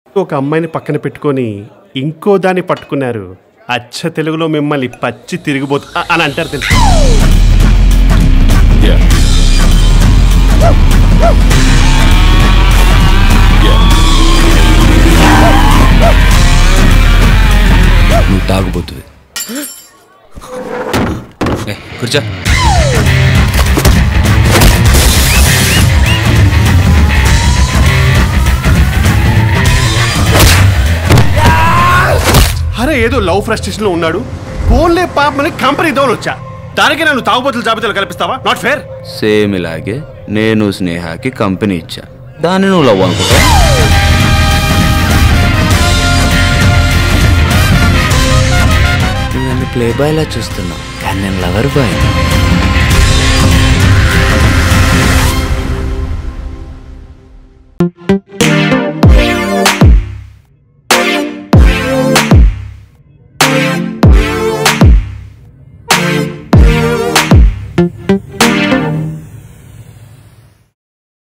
ఒక అమ్మాయిని పక్కన పెట్టుకొని ఇంకో దాన్ని పట్టుకున్నారు అచ్చ తెలుగులో మిమ్మల్ని పచ్చి తిరిగిపోతు అ- అని అంటారు తెలుసు నువ్వు తాగుబోతువి ఏ, కూర్చో అరే ఏదో లవ్ ఫ్రస్ట్రేషన్ లో ఉన్నాడు ఫోన్లే పాపమని కంపెనీ ఇద్దామని వచ్చా దానికి నన్ను తాగుబోతుల జాబితాలో కల్పిస్తావా నాట్ ఫేర్ సేమ్ ఇలాగే నేను స్నేహాకి కంపెనీ ఇచ్చా దాన్ని నువ్వు లవ్ అనుకుంటా నువ్వు నన్ను ప్లే బాయ్ లా చూస్తున్నావు కానీ నేను లవర్ బాయ్